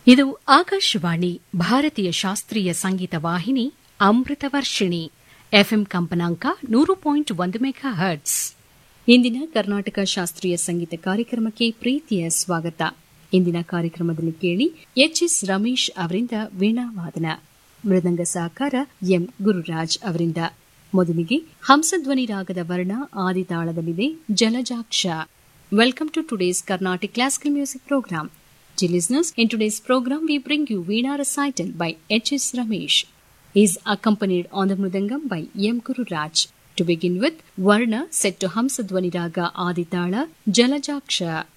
ಇದು ಆಕಾಶವಾಣಿ ಭಾರತೀಯ ಶಾಸ್ತ್ರೀಯ ಸಂಗೀತ ವಾಹಿನಿ ಅಮೃತ ವರ್ಷಿಣಿ ಎಫ್ಎಂ ಕಂಪನಾಂಕ ನೂರು ಪಾಯಿಂಟ್ ಒಂದು ಮೆಗಾ ಹರ್ಟ್ಸ್ ಇಂದಿನ ಕರ್ನಾಟಕ ಶಾಸ್ತ್ರೀಯ ಸಂಗೀತ ಕಾರ್ಯಕ್ರಮಕ್ಕೆ ಪ್ರೀತಿಯ ಸ್ವಾಗತ ಇಂದಿನ ಕಾರ್ಯಕ್ರಮದಲ್ಲಿ ಕೇಳಿ ಎಚ್ ಎಸ್ ರಮೇಶ್ ಅವರಿಂದ ವೀಣಾವಾದನ ಮೃದಂಗ ಸಹಕಾರ ಎಂ ಗುರುರಾಜ್ ಅವರಿಂದ ಮೊದಲಿಗೆ ಹಂಸಧ್ವನಿ ರಾಗದ ವರ್ಣ ಆದಿತಾಳದಲ್ಲಿದೆ Jalajaksha welcome to today's Carnatic classical music programme Dear listeners, in today's program we bring you Veena recital by H.S. Ramesh. He is accompanied on the Mridangam by M. Guru Raj. To begin with, Varna set to Hamsadvani Raga Aditala Jalajaksha.